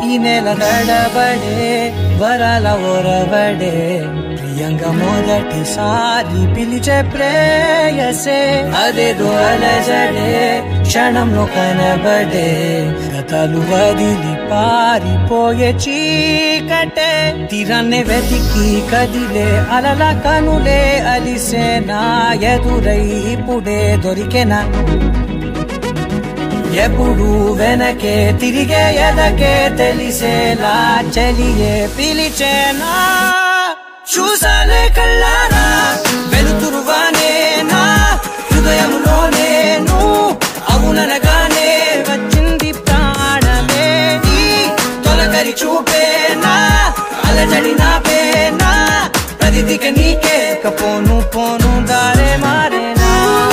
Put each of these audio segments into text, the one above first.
ఈ నెల నడబడే వరాల ఒరబడే ప్రియంగా మొదటిసారి పిలిచే ప్రేయసే అదేదో అలజడే క్షణంలో కనబడే గతాలు వదిలి పారిపోయే చీకటే తీరాన్ని వెతికి కదిలే అలల కనులే అలిసే నా ఎదురై ఇప్పుడే దొరికెనా ఎప్పుడు వెనకే తిరిగే ఎదకే తెలిసేలా చెలియే పిలిచేనా చూసాలే కళ్ళారా వెలుతురువానే నా హృదయంలోనే నువ్వు అవుననగానే వచ్చింది ప్రాణమే ఈ తొలకరి చూపేనా అలజడి నా పేనా ప్రతిదిక నీకే పోను పోను దారే మారేనా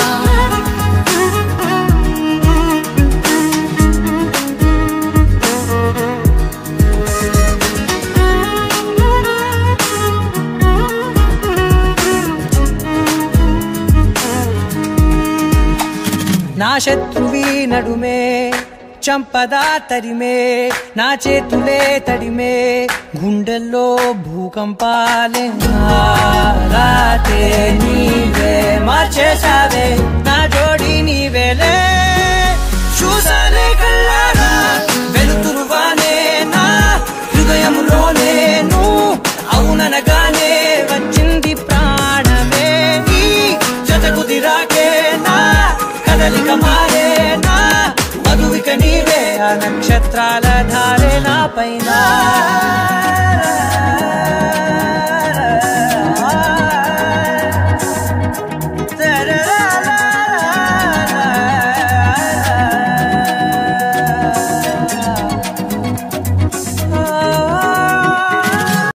నా శత్రువి నడుమే చంపదా తరిమే నా చేతులే తడిమే గుండెల్లో భూకంపాలే రాతే నీవే మార్చేసావే నా జోడి నీవేలే చూసాలే కళ్ళారా వెలుతురువానే నా హృదయములోనే నువ్వు అవుననగానే వచ్చింది ప్రాణమే ఈ జత కుదిరాకే నా కదలిక మారేనా మధువిక నీవే ఆ నక్షత్రాల ధారే నా పైన